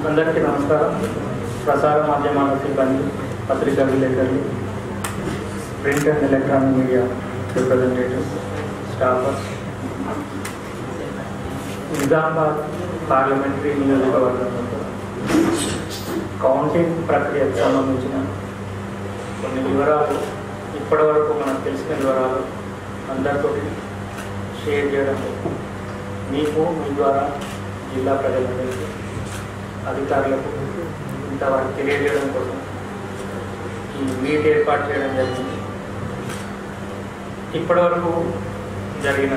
అందరికీ నమస్కారం ప్రసార మాధ్యమాల సిబ్బంది పత్రికా విలేకరులు print and electronic media representatives staffers Nizamabad parliamentary నియోజకవర్గంలో కౌంటింగ్ ప్రక్రియకు సంబంధించిన కొన్ని వివరాలు ఇప్పటివరకు మనకు తెలిసిన వివరాలు అందరితో షేర్ చేయడం మీకు మీ ద్వారా జిల్లా ప్రజలందరికీ అధికారులకు ఇంతవరకు తెలియజేయడం కోసం ఈ మీట్ ఏర్పాటు చేయడం జరిగింది ఇప్పటివరకు జరిగిన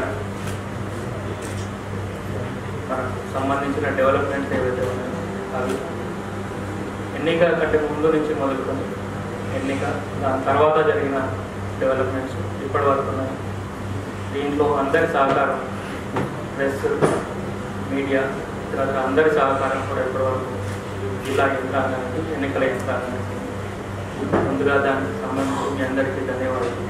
మనకు సంబంధించిన డెవలప్మెంట్స్ ఏవైతే ఉన్నాయో అవి ఎన్నిక కంటే ముందు నుంచి మొదలుకొని ఎన్నిక దాని తర్వాత జరిగిన డెవలప్మెంట్స్ ఇప్పటి వరకు ఉన్నాయి దీంట్లో అందరి సహకారం ప్రెస్ మీడియా తర్వాత అందరి సహకారం కూడా ఇప్పటివరకు జిల్లా యంత్రాంగానికి ఎన్నికల యంత్రాంగానికి ముందుగా దానికి సంబంధించి మీ అందరికీ ధన్యవాదాలు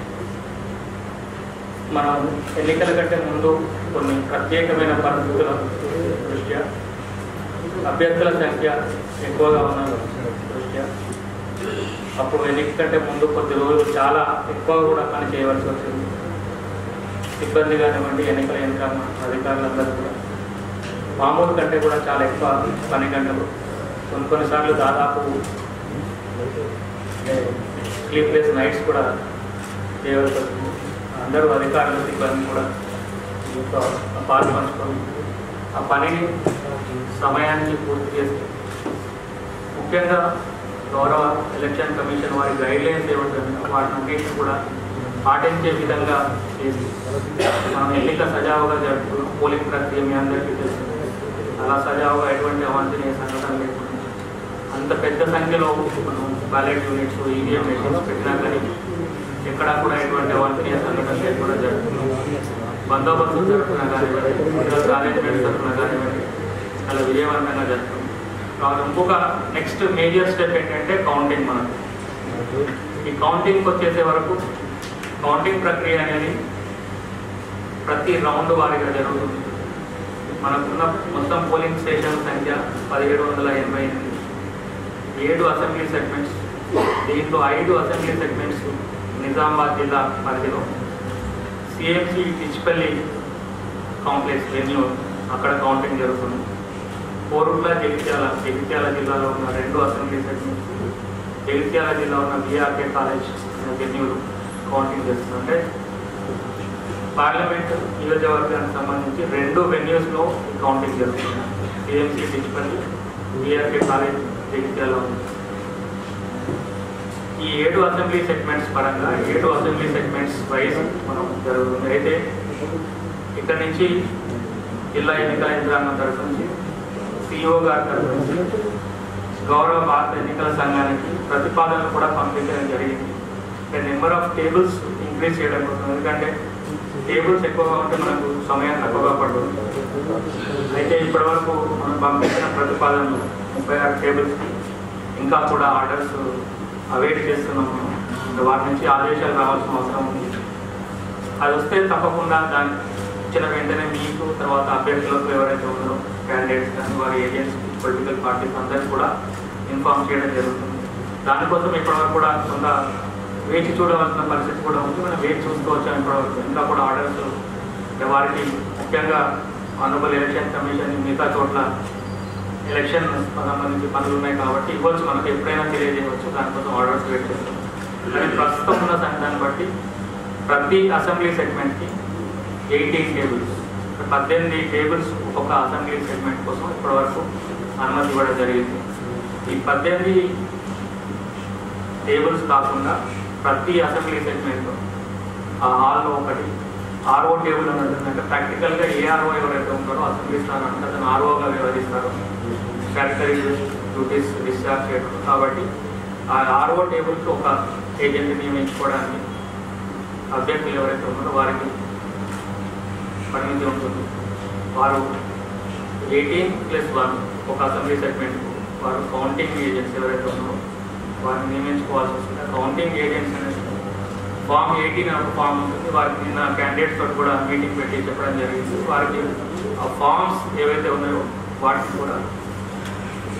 మనం ఎన్నికల కంటే ముందు కొన్ని ప్రత్యేకమైన పరిస్థితుల దృష్ట్యా అభ్యర్థుల సంఖ్య ఎక్కువగా ఉన్న దృష్ట్యా అప్పుడు ఎన్నిక కంటే ముందు కొద్ది రోజులు చాలా ఎక్కువ కూడా పని చేయవలసి వచ్చింది సిబ్బంది కానివ్వండి ఎన్నికల యంత్రాంగం అధికారులందరూ కూడా మామూలు కంటే కూడా చాలా ఎక్కువ పని గంటలు కొన్ని కొన్నిసార్లు దాదాపు స్లీప్లెస్ నైట్స్ కూడా చేయవలసి వస్తుంది అందరూ అధికారులు సిబ్బంది కూడా ఈ యొక్క పాలు పంచుకొని ఆ పనిని సమయానికి పూర్తి చేసి ముఖ్యంగా గౌరవ ఎలక్షన్ కమిషన్ వారి గైడ్లైన్స్ ఏమంటున్నాయో వాటిని అన్నింటినీ కూడా పాటించే విధంగా చేసి మనం ఎన్నిక సజావుగా జరుపుకున్నాం పోలింగ్ ప్రక్రియ మీ అందరికీ తెలుసు అలా సజావుగా ఎటువంటి అవాంఛనీయ సంఘటన లేకుండా అంత పెద్ద సంఖ్యలో మనం బ్యాలెట్ యూనిట్స్ ఈవీఎం మెషిన్స్ పెట్టినా కానీ ఎక్కడా కూడా ఎటువంటి అవాంఛనీయ సంఘటన లేకుండా జరుపుకున్నాం బందోబస్తు జరుపుకున్నా కానివ్వండి ఈరోజు అరేంజ్మెంట్ జరుపుకున్నా కానివ్వండి అలా విజయవంతంగా జరుపుకున్నాం కాబట్టి ఇంకొక నెక్స్ట్ మేజర్ స్టెప్ ఏంటంటే కౌంటింగ్ మనకు ఈ కౌంటింగ్కి వచ్చేసే వరకు కౌంటింగ్ ప్రక్రియ అనేది ప్రతి రౌండ్ వారీగా జరుగుతుంది మనకున్న మొత్తం పోలింగ్ స్టేషన్ సంఖ్య పదిహేడు వందల ఎనభై ఎనిమిది ఏడు అసెంబ్లీ సెగ్మెంట్స్ దీంట్లో ఐదు అసెంబ్లీ సెగ్మెంట్స్ నిజామాబాద్ జిల్లా పరిధిలో సిఎంసి పిచ్చిపల్లి కాంప్లెక్స్ వెన్యూ అక్కడ కౌంటింగ్ జరుగుతుంది కోరుట్ల జగిత్యాల జగిత్యాల జిల్లాలో ఉన్న రెండు అసెంబ్లీ సెగ్మెంట్స్ జగిత్యాల జిల్లా ఉన్న బీఆర్కే కాలేజ్ వెన్యూలు కౌంటింగ్ చేస్తుంది అంటే పార్లమెంట్ నియోజకవర్గానికి సంబంధించి రెండు వెన్యూస్లో ఈ కౌంటింగ్ జరుగుతుంది CMC Pichchipalli BRK college Jagtial ఉంది ఈ ఏడు అసెంబ్లీ సెగ్మెంట్స్ పరంగా ఏడు అసెంబ్లీ సెగ్మెంట్స్ వైజ్ మనం జరుగుతుంది అయితే ఇక్కడ నుంచి జిల్లా ఎన్నికల యంత్రాంగం తరఫు నుంచి సిఇఓ గారి తరఫు నుంచి గౌరవ భారత ఎన్నికల సంఘానికి ప్రతిపాదనలు కూడా పంపించడం జరిగింది నెంబర్ ఆఫ్ టేబుల్స్ ఇంక్రీజ్ చేయడం కోసం ఎందుకంటే టేబుల్స్ ఎక్కువగా ఉంటే మనకు సమయం తక్కువగా పడుతుంది అయితే ఇప్పటివరకు మనం పంపించిన ప్రతిపాదనలు ముప్పై ఆరు టేబుల్స్కి ఇంకా కూడా ఆర్డర్స్ అవైట్ చేస్తున్నాము ఇంకా వాటి నుంచి ఆదేశాలు రావాల్సిన అవసరం ఉంది అది వస్తే తప్పకుండా దాన్ని ఇచ్చిన వెంటనే మీకు తర్వాత అభ్యర్థులకు ఎవరైతే ఉన్నారో క్యాండిడేట్స్ కానీ వారి ఏజెంట్స్ పొలిటికల్ పార్టీస్ అందరికీ కూడా ఇన్ఫార్మ్ చేయడం జరుగుతుంది దానికోసం ఇప్పటివరకు కూడా కొంత వేచి చూడవలసిన పరిస్థితి కూడా ఉంది మనం వేచి చూసుకోవచ్చు ఇప్పటివరకు ఇంకా కూడా ఆర్డర్స్ వారికి ముఖ్యంగా ఆనరబుల్ ఎలక్షన్ కమిషన్ మిగతా చోట్ల ఎలక్షన్ సంబంధించి పనులు ఉన్నాయి కాబట్టి ఇవ్వచ్చు మనకు ఎప్పుడైనా తెలియజేయవచ్చు దానికోసం ఆర్డర్స్ వెయిట్ చేస్తాం కానీ ప్రస్తుతం ఉన్న సంఘాన్ని బట్టి ప్రతి అసెంబ్లీ సెగ్మెంట్కి ఎయిటీన్ టేబుల్స్ పద్దెనిమిది టేబుల్స్ ఒక అసెంబ్లీ సెగ్మెంట్ కోసం ఇప్పటివరకు అనుమతి ఇవ్వడం జరిగింది ఈ పద్దెనిమిది టేబుల్స్ కాకుండా ప్రతి అసెంబ్లీ సెగ్మెంట్లో ఆ హాల్లో ఒకటి ఆర్ఓ టేబుల్ అని ఉంటుందంటే ప్రాక్టికల్గా ఏ ఆర్ఓ ఎవరైతే ఉంటారో అసెంబ్లీ స్థానానికి అతను ఆర్ఓగా వ్యవహరిస్తారు స్టాటరీ డ్యూటీస్ డిశ్చార్జ్ చేయడం కాబట్టి ఆ ఆర్ఓ టేబుల్కి ఒక ఏజెంట్ నియమించుకోవడానికి అభ్యర్థులు ఎవరైతే ఉన్నారో వారికి పరిమితి ఉంటుంది వారు ఎయిటీన్ ప్లస్ వన్ ఒక అసెంబ్లీ సెగ్మెంట్ వారు కౌంటింగ్ ఏజెంట్స్ ఎవరైతే ఉన్నారో వారిని నియమించుకోవాల్సి వస్తుంది కౌంటింగ్ ఏజెంట్స్ అనేది ఫామ్ ఎయిటీన్ ఒక ఫామ్ ఉంటుంది వారికి నిన్న క్యాండిడేట్స్ తోటి కూడా మీటింగ్ పెట్టి చెప్పడం జరిగింది వారికి ఆ ఫామ్స్ ఏవైతే ఉన్నాయో వాటిని కూడా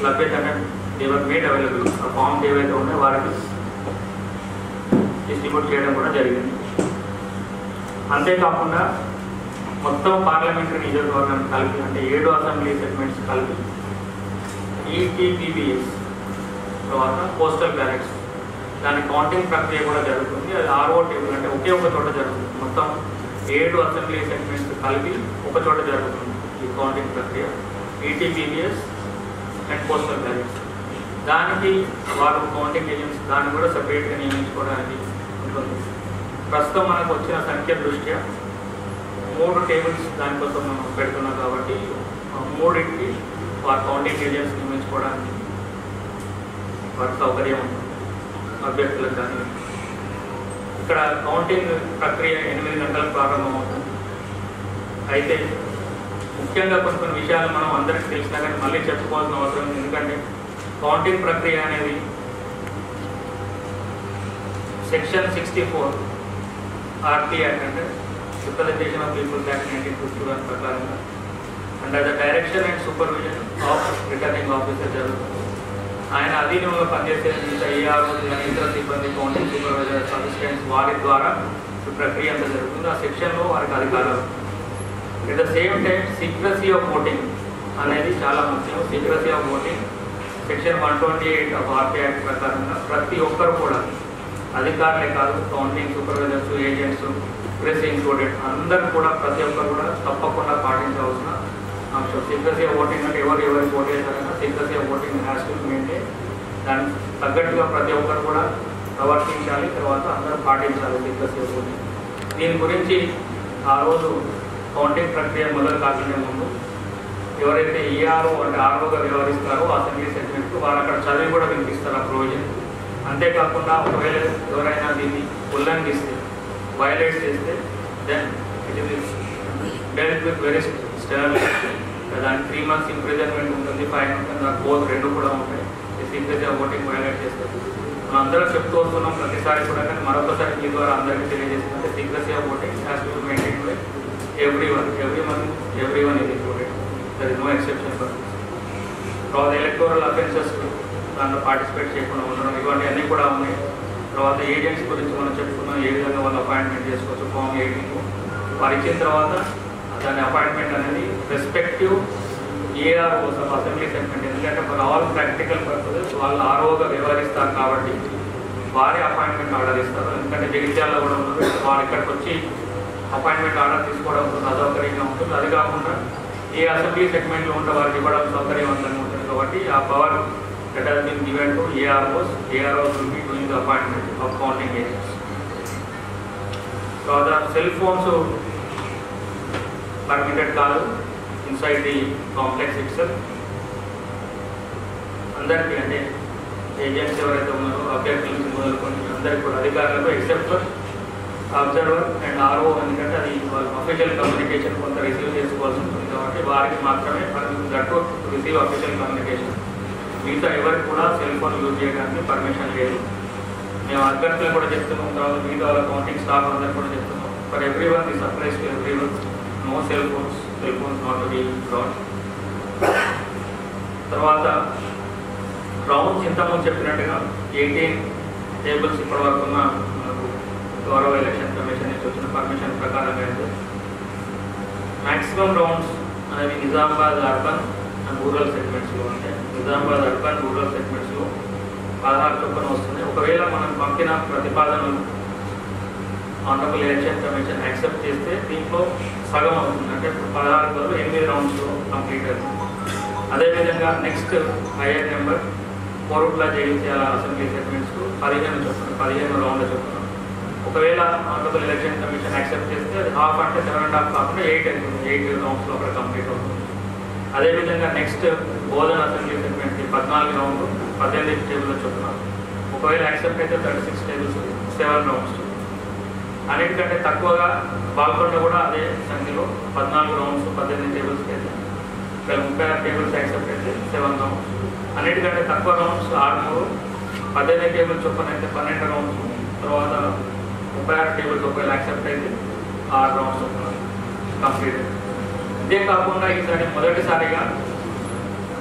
లభ్యత దేవర్ మేడ్ అవైలబుల్ ఆ ఫామ్స్ ఏవైతే ఉన్నాయో వారికి డిస్ట్రిబ్యూట్ చేయడం కూడా జరిగింది అంతేకాకుండా మొత్తం పార్లమెంటరీ నియోజకవర్గం కలిపి అంటే ఏడు అసెంబ్లీ సెగ్మెంట్స్ కలిపి ఈటీపీబీఎస్ తర్వాత పోస్టల్ బ్యాలెట్స్ దాని కౌంటింగ్ ప్రక్రియ కూడా జరుగుతుంది అది ఆర్ఓ టేబుల్ అంటే ఒకే ఒక చోట జరుగుతుంది మొత్తం ఏడు అసెంబ్లీ సెగ్మెంట్స్ కలిపి ఒక చోట జరుగుతుంది ఈ కౌంటింగ్ ప్రక్రియ ఈటీపీబీఎస్ అండ్ పోస్టల్ బ్యాలెట్స్ దానికి వారు కౌంటింగ్ ఏజెంట్స్ దాన్ని కూడా సపరేట్గా నియమించుకోవడానికి ఉంటుంది ప్రస్తుతం మనకు వచ్చిన సంఖ్య దృష్ట్యా మూడు టేబుల్స్ దానికోసం మనం పెడుతున్నాం కాబట్టి ఆ మూడింటికి వారి కౌంటింగ్ ఏజెంట్స్ నియమించుకోవడానికి వారి సౌకర్యం ఉంటుంది అభ్యర్థులకు కానీ ఇక్కడ కౌంటింగ్ ప్రక్రియ ఎనిమిది గంటలకు ప్రారంభమవుతుంది అయితే ముఖ్యంగా కొన్ని కొన్ని విషయాలు మనం అందరికీ తెలిసినా కానీ మళ్ళీ చెప్పుకోవాల్సిన అవసరం ఉంది ఎందుకంటే కౌంటింగ్ ప్రక్రియ అనేది section sixty four RT act అంటే representation of peoples act nineteen fifty one ప్రకారంగా under the direction and supervision of returning officer జరుగుతుంది ఆయన అధీనంలో పనిచేసే మిగతా ఏఆర్ కానీ ఇతర సిబ్బంది కౌంటింగ్ సూపర్వైజర్స్ అసిస్టెంట్స్ వారి ద్వారా ఈ ప్రక్రియ అంతా జరుగుతుంది ఆ సెక్షన్లో వారికి అధికారాలు at the same time secrecy of voting అనేది చాలా ముఖ్యం secrecy of voting section one twenty eight of RT act ప్రకారంగా ప్రతి ఒక్కరు కూడా అధికారులే కాదు counting supervisors agents press included అందరూ కూడా ప్రతి ఒక్కరు కూడా తప్పకుండా పాటించవలసిన అంశం సీక్రసీ ఆఫ్ ఓటింగ్ అంటే ఎవరు ఎవరికి ఓట్ చేశారన్నా secrecy of voting has to maintain దానికి తగ్గట్టుగా ప్రతి ఒక్కరు కూడా ప్రవర్తించాలి తర్వాత అందరూ పాటించాలి సీక్రసీ ఆఫ్ ఓటింగ్ దీని గురించి ఆ రోజు కౌంటింగ్ ప్రక్రియ మొదలు కాకుండా ముందు ఎవరైతే ఈఆర్ఓ అంటే ఆర్ఓగా వ్యవహరిస్తారో అసెంబ్లీ సెగ్మెంట్ వారు అక్కడ చదివి కూడా వినిపిస్తారు ఆ ప్రొవిజన్ అంతేకాకుండా ఒకవేళ ఎవరైనా దీన్ని ఉల్లంఘిస్తే వైలేట్ చేస్తే then it is dealt with very stern దానికి త్రీ మంత్స్ ఇంప్రిజన్మెంట్ ఉంటుంది ఫైన్ ఉంటుంది నాకు బోత్ రెండు కూడా ఉంటాయి సీక్రెట్ ఓటింగ్ వైలేట్ చేస్తే మనం అందరం చెప్తూ వస్తున్నాం ప్రతిసారి కూడా కానీ మరొకసారి మీ ద్వారా అందరికీ తెలియజేస్తుంటే secrecy of voting has to maintain by every one every one every one ఇది included there is no exception for తర్వాత ఎలక్టోరల్ అఫెన్సెస్ దాంట్లో పార్టిసిపేట్ చేయకుండా ఉండడం ఇవన్నీ కూడా ఉన్నాయి తర్వాత ఏజెంట్స్ గురించి మనం చెప్పుకున్నాం ఏ విధంగా వాళ్ళు అపాయింట్మెంట్ చేసుకోవచ్చు ఫామ్ ఎయిటీన్ వారు ఇచ్చిన తర్వాత దాని అపాయింట్మెంట్ అనేది రెస్పెక్టివ్ ఏఆర్ కోసం అసెంబ్లీ సెగ్మెంట్ ఎందుకంటే ఫర్ ఆల్ ప్రాక్టికల్ పర్పసెస్ వాళ్ళు ఆర్ఓగా వ్యవహరిస్తారు కాబట్టి వారే అపాయింట్మెంట్ ఆర్డర్ ఇస్తారు ఎందుకంటే జగిత్యాలలో కూడా ఉన్నారు వారు ఇక్కడికి వచ్చి అపాయింట్మెంట్ ఆర్డర్ తీసుకోవడం కొంచెం అసౌకర్యంగా ఉంటుంది అది కాకుండా ఏ అసెంబ్లీ సెగ్మెంట్లో ఉంటే వారికి ఇవ్వడం సౌకర్యవంతంగా ఉంటుంది కాబట్టి ఆ power that has been given to AROs AROs will be doing the appointment of counting agents తర్వాత సెల్ ఫోన్స్ పర్మిటెడ్ కాదు ఇన్సైడ్ ది కాంప్లెక్స్ ఇట్సెల్ అందరికీ అంటే ఏజెంట్స్ ఎవరైతే ఉన్నారో అభ్యర్థుల నుంచి మొదలుకొని అందరికీ కూడా అధికారులకు except for observer and RO ఎందుకంటే అది వాళ్ళ అఫీషియల్ కమ్యూనికేషన్ కొంత రిసీవ్ చేసుకోవాల్సి ఉంటుంది కాబట్టి వారికి మాత్రమే దట్టు రిసీవ్ అఫీషియల్ కమ్యూనికేషన్ మిగతా ఎవరికి కూడా సెల్ ఫోన్ యూజ్ చేయడానికి పర్మిషన్ లేదు మేము అభ్యర్థులు కూడా చెప్తున్నాం తర్వాత మిగతా వాళ్ళ కౌంటింగ్ స్టాఫ్ అందరు కూడా చెప్తున్నాం for every one this applies to every one no cell phones cell phones not to be brought తర్వాత రౌండ్స్ ఇంతకుముందు చెప్పినట్టుగా ఎయిటీన్ టేబుల్స్ ఇప్పటి వరకు ఉన్న మనకు గౌరవ ఎలక్షన్ కమిషన్ నుంచి వచ్చిన పర్మిషన్ ప్రకారంగా అయితే మ్యాక్సిమం రౌండ్స్ అనేవి నిజామాబాద్ అర్బన్ అండ్ రూరల్ సెగ్మెంట్స్లో ఉంటాయి నిజామాబాద్ అర్బన్ రూరల్ సెగ్మెంట్స్లో పదహారు చొప్పున వస్తున్నాయి ఒకవేళ మనం పంపిన ప్రతిపాదనలు ఆనరబుల్ ఎలక్షన్ కమిషన్ యాక్సెప్ట్ చేస్తే దీంట్లో సగం అవుతుంది అంటే ఇప్పుడు పదహారు బదులు ఎనిమిది రౌండ్స్లో కంప్లీట్ అవుతుంది అదేవిధంగా next higher number Korutla Jagtial assembly segments పదిహేను చొప్పున పదిహేను రౌండ్ల చొప్పున ఒకవేళ ఆనరబుల్ ఎలక్షన్ కమిషన్ యాక్సెప్ట్ చేస్తే అది హాఫ్ అంటే సెవెన్ అండ్ హాఫ్ కాకుండా ఎయిట్ అవుతుంది ఎయిట్ రౌండ్స్ లోపల కంప్లీట్ అవుతుంది అదేవిధంగా నెక్స్ట్ బోధన అసెంబ్లీ సెగ్మెంట్ పద్నాలుగు రౌండ్లు పద్దెనిమిది టేబుల్ చొప్పున ఒకవేళ యాక్సెప్ట్ అయితే thirty six tables seven rounds అన్నిటికంటే తక్కువగా బాల్కొండ కూడా అదే సంఖ్యలో పద్నాలుగు రౌండ్స్ పద్దెనిమిది టేబుల్స్కి అయితే ఇక్కడ ముప్పై ఆరు టేబుల్స్ యాక్సెప్ట్ అయితే సెవెన్ రౌండ్స్ అన్నిటికంటే తక్కువ రౌండ్స్ ఆరు మూడు పద్దెనిమిది టేబుల్ చొప్పున అయితే పన్నెండు రౌండ్స్ తర్వాత ముప్పై ఆరు టేబుల్స్ ఒకవేళ యాక్సెప్ట్ అయితే ఆరు రౌండ్స్ చొప్పున కంప్లీట్ ఇదే కాకుండా ఈసారి మొదటిసారిగా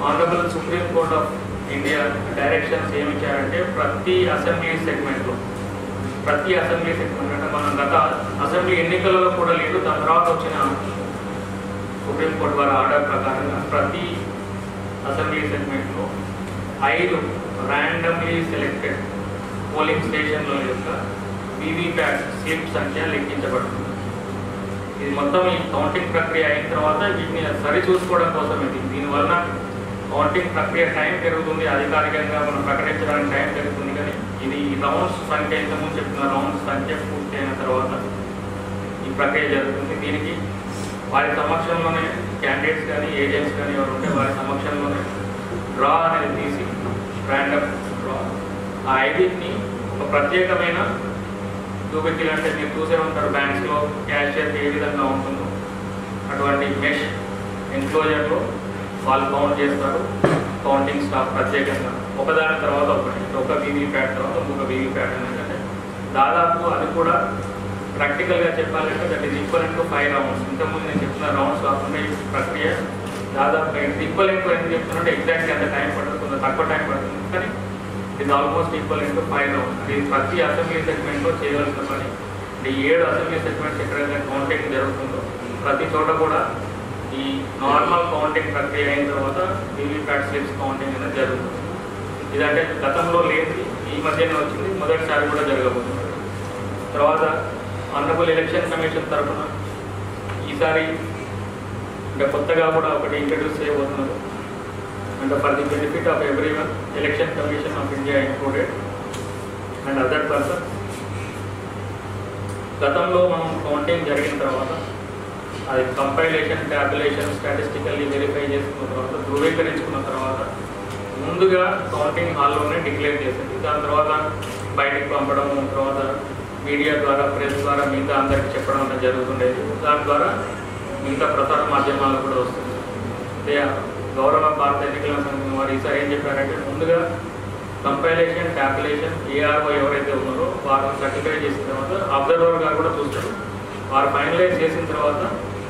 honourable supreme court of India directions ఏమి ఇచ్చారంటే ప్రతి అసెంబ్లీ సెగ్మెంట్లో ప్రతి అసెంబ్లీ సెగ్మెంట్ అంటే మనం గత అసెంబ్లీ ఎన్నికలలో కూడా లేదు దాని తర్వాత వచ్చిన సుప్రీంకోర్టు వారి ఆర్డర్ ప్రకారంగా ప్రతి అసెంబ్లీ సెగ్మెంట్లో ఐదు ర్యాండమ్లీ సెలెక్టెడ్ పోలింగ్ స్టేషన్ల యొక్క వీవీప్యాట్ స్లిప్ సంఖ్య లెక్కించబడుతుంది ఇది మొత్తం ఈ కౌంటింగ్ ప్రక్రియ అయిన తర్వాత వీటిని సరి చూసుకోవడం కోసం ఇది దీనివల్ల కౌంటింగ్ ప్రక్రియ టైం పెరుగుతుంది అధికారికంగా మనం ప్రకటించడానికి టైం పెరుగుతుంది కానీ ఇది ఈ రౌండ్స్ సంఖ్య ఇంతకుముందు చెప్పిన రౌండ్స్ సంఖ్య పూర్తి అయిన తర్వాత ఈ ప్రక్రియ జరుగుతుంది దీనికి వారి సమక్షంలోనే క్యాండిడేట్స్ కానీ ఏజెంట్స్ కానీ ఎవరు ఉంటే వారి సమక్షంలోనే డ్రా అనేది తీసి ర్యాండమ్ డ్రా ఆ ఐడిని ఒక ప్రత్యేకమైన చూపెట్టి అంటే మీరు చూసే ఉంటారు బ్యాంక్స్లో క్యాషియర్ ఏ విధంగా ఉంటుందో అటువంటి మెష్ ఎన్క్లోజర్లో వాళ్ళు కౌంట్ చేస్తారు కౌంటింగ్ స్టాఫ్ ప్రత్యేకంగా ఒకదాని తర్వాత ఒకటి ఒక వీవీ ప్యాడ్ తర్వాత ఇంకొక వీవీ ప్యాడ్ ఎందుకంటే దాదాపు అది కూడా ప్రాక్టికల్గా చెప్పాలంటే that is equal to five rounds ఇంతకుముందు నేను చెప్తున్న రౌండ్స్ కాకుండా ఈ ప్రక్రియ దాదాపు ఈక్వల్ ఎక్కువ ఎందుకు చెప్తున్నట్టే ఎగ్జాక్ట్గా అంత టైం పడుతుంది కొంచెం తక్కువ టైం పడుతుంది కానీ ఇది almost equal to five rounds ఇది ప్రతి అసెంబ్లీ సెగ్మెంట్లో చేయవలసిన పని అంటే ఈ ఏడు అసెంబ్లీ సెగ్మెంట్స్ ఎక్కడైతే కౌంటింగ్ జరుగుతుందో ప్రతి చోట కూడా ఈ నార్మల్ కౌంటింగ్ ప్రక్రియ అయిన తర్వాత వీవీప్యాట్ స్లిప్స్ కౌంటింగ్ అనేది జరుగుతుంది ఇదంటే గతంలో లేనిది ఈ మధ్యనే వచ్చింది మొదటిసారి కూడా జరగబోతుంది తర్వాత ఆనరబుల్ ఎలక్షన్ కమిషన్ తరఫున ఈసారి అంటే కొత్తగా కూడా ఒకటి ఇంట్రడ్యూస్ చేయబోతున్నారు అంటే for the benefit of every one election commission of India included and other person గతంలో మనం కౌంటింగ్ జరిగిన తర్వాత అది కంపైలేషన్ ట్యాబులేషన్ స్టాటిస్టికల్లీ వెరిఫై చేసుకున్న తర్వాత ధృవీకరించుకున్న తర్వాత ముందుగా కౌంటింగ్ హాల్లోనే డిక్లేర్ చేసింది దాని తర్వాత బయటికి పంపడం తర్వాత మీడియా ద్వారా ప్రెస్ ద్వారా మిగతా అందరికి చెప్పడం అనేది జరుగుతుండేది దాని ద్వారా మిగతా ప్రసార మాధ్యమాలు కూడా వస్తుంది అంటే గౌరవ భారత ఎన్నికల సంఘం వారు ఈసారి ఏం చెప్పారంటే ముందుగా కంపైలేషన్ ట్యాబులేషన్ ఏఆర్ఓ ఎవరైతే ఉన్నారో వారు సర్టిఫై చేసిన తర్వాత అబ్జర్వర్ గారు కూడా చూస్తారు వారు ఫైనలైజ్ చేసిన తర్వాత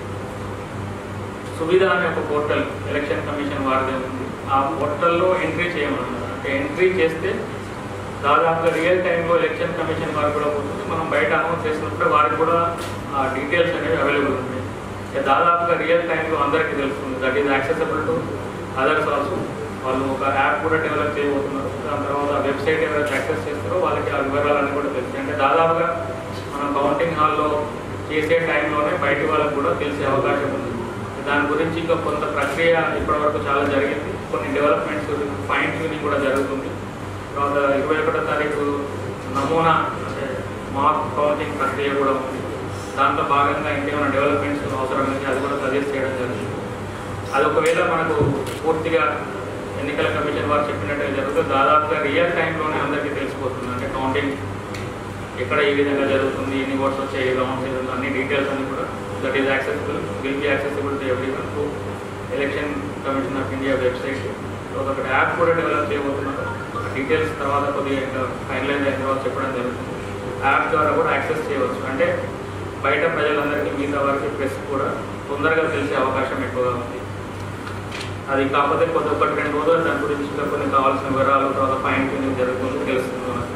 సువిధ అనే ఒక పోర్టల్ ఎలక్షన్ కమిషన్ వారిదే ఉంది ఆ పోర్టల్లో ఎంట్రీ చేయమన్నారు అంటే ఎంట్రీ చేస్తే దాదాపుగా రియల్ టైంలో ఎలక్షన్ కమిషన్ వారు కూడా పోతుంది మనం బయట అనౌన్స్ చేసినప్పుడు వారికి కూడా ఆ డీటెయిల్స్ అనేవి అవైలబుల్ ఉంటాయి ఇక దాదాపుగా రియల్ టైంలో అందరికీ తెలుస్తుంది that is accessible to others also వాళ్ళు ఒక యాప్ కూడా డెవలప్ చేయబోతున్నారు దాని తర్వాత వెబ్సైట్ ఎవరైతే యాక్సెస్ చేస్తారో వాళ్ళకి ఆ వివరాలన్నీ కూడా తెలుస్తాయి అంటే దాదాపుగా మనం కౌంటింగ్ హాల్లో చేసే టైంలోనే బయట వాళ్ళకి కూడా తెలిసే అవకాశం ఉంది దాని గురించి ఇంకా కొంత ప్రక్రియ ఇప్పటివరకు చాలా జరిగింది కొన్ని డెవలప్మెంట్స్ ఫైన్ ట్యూనింగ్ కూడా జరుగుతుంది తర్వాత ఇరవై ఒకటో తారీఖు నమూనా అంటే మాక్ కౌంటింగ్ ప్రక్రియ కూడా ఉంది దాంట్లో భాగంగా ఇంకేమైనా డెవలప్మెంట్స్ అవసరమైతే అది కూడా సజెస్ట్ చేయడం జరుగుతుంది అది ఒకవేళ మనకు పూర్తిగా ఎన్నికల కమిషన్ వారు చెప్పినట్టుగా జరుగుతుంది దాదాపుగా రియల్ టైంలోనే అందరికీ తెలిసిపోతుంది అంటే కౌంటింగ్ ఎక్కడ ఏ విధంగా జరుగుతుంది ఎన్ని ఓట్స్ వచ్చాయి రౌండ్స్ ఏదో అన్ని డీటెయిల్స్ అన్ని కూడా that is accessible will be accessible to every one to election commission of India website ఒక యాప్ కూడా డెవలప్ చేయబోతున్నారు డీటెయిల్స్ తర్వాత కొద్దిగా ఇంకా ఫైనలైజ్ అయిన తర్వాత చెప్పడం జరుగుతుంది యాప్ ద్వారా కూడా యాక్సెస్ చేయవచ్చు అంటే బయట ప్రజలందరికీ మిగతా వారికి ప్రెస్ కూడా తొందరగా తెలిసే అవకాశం ఎక్కువగా ఉంది అది కాకపోతే కొద్ది ఒకటి రెండు రోజులు దాని గురించి ఇంకా కొన్ని కావాల్సిన వివరాలు తర్వాత ఫైన్ ట్యూనింగ్ జరుగుతుంది తెలుస్తుంది మనకు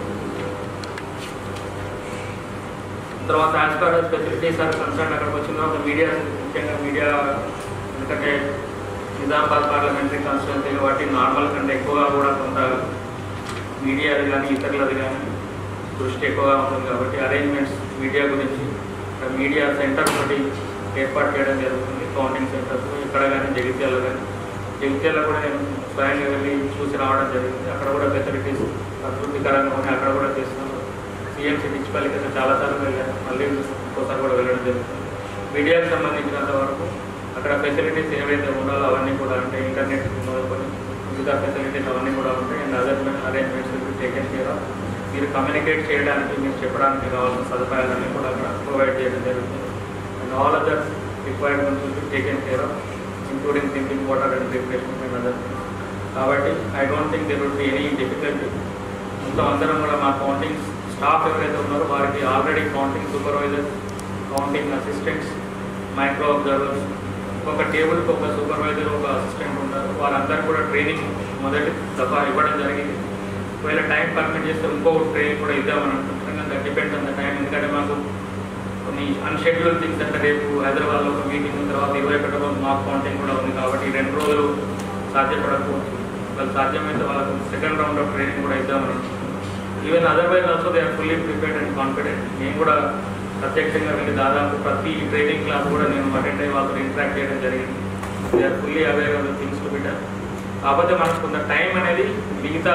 తర్వాత as per facilities are concern అక్కడికి వచ్చిన తర్వాత మీడియా ముఖ్యంగా మీడియా ఎందుకంటే నిజామాబాద్ పార్లమెంటరీ కాన్స్టిట్యున్సీ వాటి నార్మల్ కంటే ఎక్కువగా కూడా కొంత మీడియాది కానీ ఇతరులది కానీ దృష్టి ఎక్కువగా ఉంటుంది కాబట్టి అరేంజ్మెంట్స్ మీడియా గురించి మీడియా సెంటర్ ఒకటి ఏర్పాటు చేయడం జరుగుతుంది కౌంటింగ్ సెంటర్స్ ఇక్కడ కానీ జగిత్యాల కానీ జగిత్యాల కూడా నేను స్వయంగా వెళ్ళి చూసి రావడం జరిగింది అక్కడ కూడా ఫెసిలిటీస్ అభివృద్ధికరంగా ఉన్నాయి అక్కడ కూడా చేస్తున్నాను సీఎం సిటిచ్పల్లికి అయితే చాలాసార్లు వెళ్ళాను మళ్ళీ ఇంకోసారి కూడా వెళ్ళడం జరుగుతుంది మీడియాకి సంబంధించినంత వరకు అక్కడ ఫెసిలిటీస్ ఏవైతే ఉండాలో అవన్నీ కూడా అంటే ఇంటర్నెట్ మొదలుకొని మిగతా ఫెసిలిటీస్ అవన్నీ కూడా ఉంటాయి and other arrangements taken care of మీరు కమ్యూనికేట్ చేయడానికి మీరు చెప్పడానికి కావాల్సిన సదుపాయాలన్నీ కూడా అక్కడ ప్రొవైడ్ చేయడం జరుగుతుంది and all other requirements will be taken care of including drinking water and refreshment and other కాబట్టి I don't think there will be any difficulty మొత్తం అందరం కూడా మా కౌంటింగ్ స్టాఫ్ ఎవరైతే ఉన్నారో వారికి already counting supervisors counting assistants micro observers ఒక టేబుల్కి ఒక సూపర్వైజర్ ఒక అసిస్టెంట్ ఉంటారు వారందరూ కూడా ట్రైనింగ్ మొదటి దఫా ఇవ్వడం జరిగింది ఒకవేళ టైం పర్మిట్ చేస్తే ఇంకో ట్రైనింగ్ కూడా ఇద్దామని అనుకుంటున్నాం that depend on the time ఎందుకంటే మాకు కొన్ని అన్షెడ్యూల్ థింగ్స్ అంటే రేపు హైదరాబాద్లో ఒక మీటింగ్ ఉన్న తర్వాత ఇరవై ఒకటో మాక్ కౌంటింగ్ కూడా ఉంది కాబట్టి ఈ రెండు రోజులు సాధ్యపడకపోవచ్చు వాళ్ళు సాధ్యమైతే వాళ్ళకు సెకండ్ రౌండ్ ఆఫ్ ట్రైనింగ్ కూడా ఇద్దామని అనుకుంటున్నాం even otherwise also they are fully prepared and confident నేను కూడా ప్రత్యక్షంగా వెళ్ళి దాదాపు ప్రతి ట్రైనింగ్ క్లాస్ కూడా నేను అటెండ్ అయ్యి వాళ్ళతో ఇంటరాక్ట్ చేయడం జరిగింది they are fully aware of the things to better కాకపోతే మనకు కొంత టైం అనేది మిగతా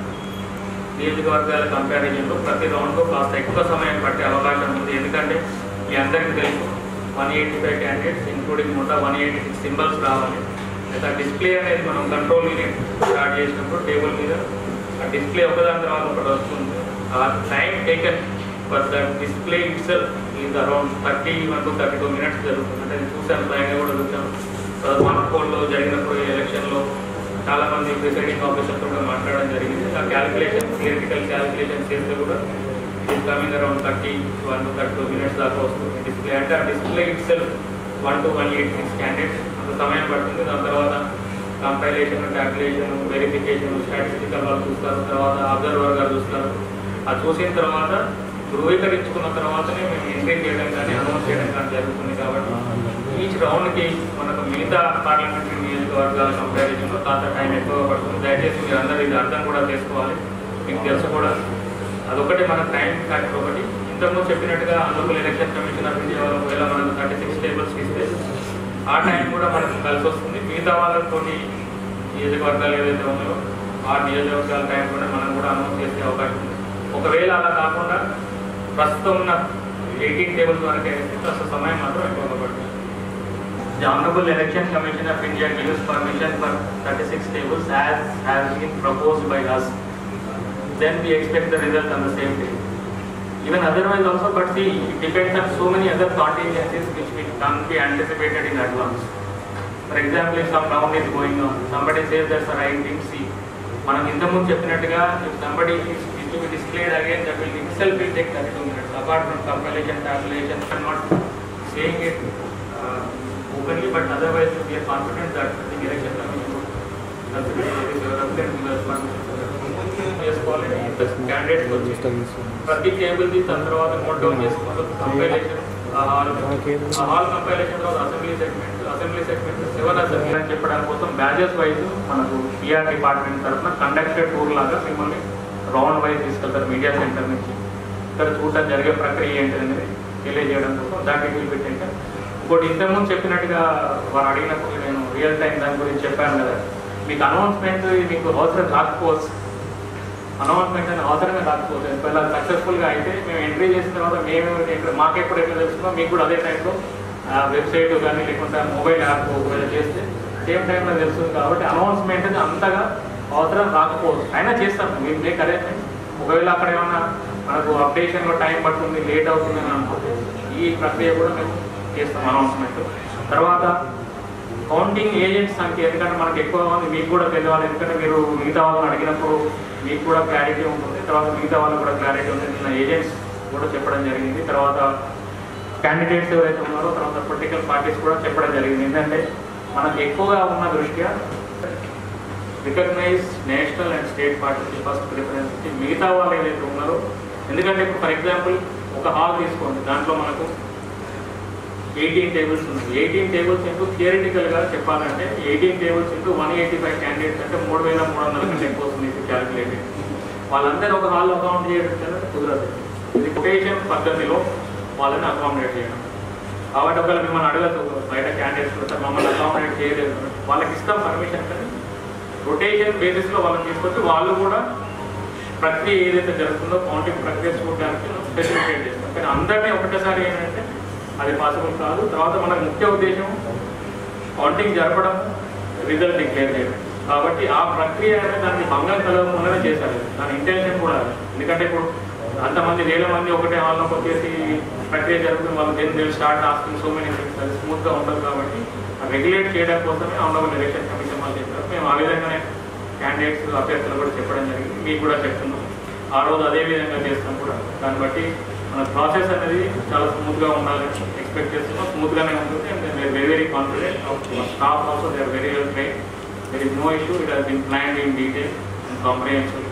నియోజకవర్గాల కంపారిజన్లో ప్రతి రౌండ్లో కాస్త ఎక్కువ సమయం పట్టే అవకాశం ఉంది ఎందుకంటే మీ అందరికీ తెలుసు one eighty five candidates including మొత్తం వన్ ఎయిటీ సిక్స్ సింబల్స్ రావాలి అయితే ఆ డిస్ప్లే అనేది మనం కంట్రోల్ యూనిట్ స్టార్ట్ చేసినప్పుడు టేబుల్ మీద ఆ డిస్ప్లే ఒకదాని తర్వాత ఒకటి వస్తుంది ఆ time taken for that display itself is around thirty one to thirty two minutes జరుగుతుంది అంటే నేను చూశాను స్వయంగా కూడా చూసాను మనకోల్లో జరిగినప్పుడు ఎలక్షన్లో చాలా మంది ప్రిసైడింగ్ ఆఫీసర్తో కూడా మాట్లాడడం జరిగింది ఆ క్యాలిక్యులేషన్ థియరిటికల్ క్యాలిక్యులేషన్ చేస్తే కూడా it coming around thirty one to thirty two minutes దాకా వస్తుంది డిస్ప్లే అంటే ఆ display itself one to one eight six candidates అంత సమయం పడుతుంది దాని తర్వాత కంపైలేషన్ క్యాల్కులేషన్ వెరిఫికేషన్ స్టాటిస్టికల్ వాళ్ళు చూస్తారు తర్వాత అబ్జర్వర్ గారు చూస్తారు అది చూసిన తర్వాత ధృవీకరించుకున్న తర్వాతనే మేము ఎంట్రీ చేయడం కానీ అనౌన్స్ చేయడం కానీ జరుగుతుంది కాబట్టి ఈచ్ రౌండ్కి మనకు మిగతా పార్లమెంటరీ నియోజకవర్గాల కంపారిజన్లో కాస్త టైం ఎక్కువ పడుతుంది దయచేసి మీరు అందరూ ఇది అర్థం కూడా చేసుకోవాలి మీకు తెలుసు కూడా అదొకటి మన టైం ఫ్యాక్టర్ ఒకటి ఇంతకుముందు చెప్పినట్టుగా అందుకు ఎలక్షన్ కమిషన్ ఆఫ్ ఇండియా వాళ్ళు ఒకవేళ మనకు థర్టీ సిక్స్ టేబుల్స్ ఇస్తే ఆ టైం కూడా మనకు కలిసి వస్తుంది మిగతా వాళ్ళతోటి నియోజకవర్గాలు ఏదైతే ఉన్నాయో ఆ నియోజకవర్గాల టైం కూడా మనం కూడా అనౌన్స్ చేసే అవకాశం ఉంది ఒకవేళ అలా కాకుండా ప్రస్తుతం ఉన్న ఎయిటీన్ టేబుల్స్ వరకు అయితే కాస్త సమయం మాత్రం ఎక్కువగా పడుతుంది The Honorable Election Commission of India gives permission for 36 tables as has been proposed by us. Then we expect the result on the same day. Even otherwise also, but see, it depends on so many other contingencies which we can't be anticipated in advance. For example, if some round is going on, somebody says that sir, I didn't see. మనం ఇంతకుముందు చెప్పినట్టుగా if somebody is is to be displayed again, that will itself will take 32 minutes. Apart from compilation, tabulation, I'm not saying it uh, openly, but otherwise we are confident that the election commission would consider this representative give us permission. Yes, quality, the candidates వచ్చి ప్రతి table the దాని తర్వాత note down చేసుకుంటూ compilation hall ఆ hall compilation తర్వాత assembly segment assembly segment seven assembly అని చెప్పడానికి కోసం బ్యాచెస్ వైజ్ మనకు పిఆర్ డిపార్ట్మెంట్ తరఫున కండక్టెడ్ టూర్ లాగా మిమ్మల్ని రౌండ్ వైజ్ తీసుకెళ్తారు మీడియా సెంటర్ నుంచి ఇక్కడ చూడడం జరిగే ప్రక్రియ ఏంటి అనేది తెలియజేయడం కోసం దానికి విల్ పెట్టాక ఇంకోటి ఇంతకుముందు చెప్పినట్టుగా వారు అడిగినప్పుడు నేను రియల్ టైం దాని గురించి చెప్పాను కదా మీకు అనౌన్స్మెంట్ మీకు అవసరం కాకపోవచ్చు అనౌన్స్మెంట్ అని అవసరమే రాకపోతే ఒకవేళ సక్సెస్ఫుల్గా అయితే మేము ఎంట్రీ చేసిన తర్వాత మేము ఇక్కడ మాకు ఎప్పుడు ఎట్లా తెలుస్తుందో మీకు కూడా అదే టైంలో వెబ్సైట్ కానీ లేకుంటే మొబైల్ యాప్ ఒకవేళ చేస్తే సేమ్ టైంలో తెలుస్తుంది కాబట్టి అనౌన్స్మెంట్ అది అంతగా అవసరం రాకపోవచ్చు అయినా చేస్తాం మేము మేక్ అరేంజ్మెంట్ ఒకవేళ అక్కడ ఏమన్నా మనకు అప్డేషన్లో టైం పడుతుంది లేట్ అవుతుంది అని అనుకుంటే ఈ ప్రక్రియ కూడా మేము చేస్తాం అనౌన్స్మెంట్ తర్వాత కౌంటింగ్ ఏజెంట్స్ సంఖ్య ఎందుకంటే మనకి ఎక్కువ మంది మీకు కూడా తెలియాలి ఎందుకంటే మీరు మిగతా వాళ్ళని అడిగినప్పుడు మీకు కూడా క్లారిటీ ఉంటుంది తర్వాత మిగతా వాళ్ళకి కూడా క్లారిటీ ఉంటుంది నిన్న ఏజెంట్స్ కూడా చెప్పడం జరిగింది తర్వాత క్యాండిడేట్స్ ఎవరైతే ఉన్నారో తర్వాత పొలిటికల్ పార్టీస్ కూడా చెప్పడం జరిగింది ఏంటంటే మనకు ఎక్కువగా ఉన్న దృష్ట్యా రికగ్నైజ్ నేషనల్ అండ్ స్టేట్ పార్టీకి ఫస్ట్ ప్రిఫరెన్స్ ఇచ్చి మిగతా వాళ్ళు ఏదైతే ఉన్నారో ఎందుకంటే ఇప్పుడు ఫర్ ఎగ్జాంపుల్ ఒక హాల్ తీసుకోండి దాంట్లో మనకు ఎయిటీన్ టేబుల్స్ ఉన్నాయి ఎయిటీన్ టేబుల్స్ ఇంటూ థియరిటికల్గా చెప్పాలంటే eighteen tables into one eighty five candidates అంటే మూడు వేల మూడు వందల కంటే ఎక్కువ వస్తుంది ఇది క్యాలిక్యులేటెడ్ వాళ్ళందరూ ఒక హాల్లో అకౌంట్ చేయడం కదా కుదరదు ఇది కొటేషన్ పద్ధతిలో వాళ్ళని అకామిడేట్ చేయడం కాబట్టి ఒకవేళ మిమ్మల్ని అడగదు బయట క్యాండిడేట్స్ కూడా సార్ మమ్మల్ని అకామిడేట్ చేయలేదు వాళ్ళకి ఇస్తాం పర్మిషన్ కానీ రొటేషన్ బేసిస్లో వాళ్ళని తీసుకొచ్చి వాళ్ళు కూడా ప్రక్రియ ఏదైతే జరుగుతుందో కౌంటింగ్ ప్రక్రియ చూడడానికి ఫెసిలిటేట్ చేస్తాం కానీ అందరినీ ఒకటేసారి ఏంటంటే అది పాసిబుల్ కాదు తర్వాత మన ముఖ్య ఉద్దేశం కౌంటింగ్ జరపడం రిజల్ట్ డిక్లేర్ చేయడం కాబట్టి ఆ ప్రక్రియ అనేది దాన్ని భంగం కలగకుండానే చేశారు దాని ఇంటెన్షన్ కూడా అది. ఎందుకంటే ఇప్పుడు అంతమంది వేల మంది ఒకటే హాల్లోకి వచ్చేసి ప్రక్రియ జరుగుతుంది వాళ్ళు then they'll start asking so many things అది స్మూత్గా ఉండదు కాబట్టి రెగ్యులేట్ చేయడం కోసమే ఆనరబుల్ ఎలక్షన్ కమిషన్ వాళ్ళు చెప్పారు మేము ఆ విధంగానే క్యాండిడేట్స్ అభ్యర్థులు కూడా చెప్పడం జరిగింది మీకు కూడా చెప్తున్నాం ఆ రోజు అదే విధంగా చేస్తాం కూడా దాన్ని బట్టి మన ప్రాసెస్ అనేది చాలా స్మూత్గా ఉండాలని ఎక్స్పెక్ట్ చేస్తున్నాం స్మూత్గానే ఉంటుంది and very very confident staff also they are very well train there is no issue it has been planned in detail and comprehensive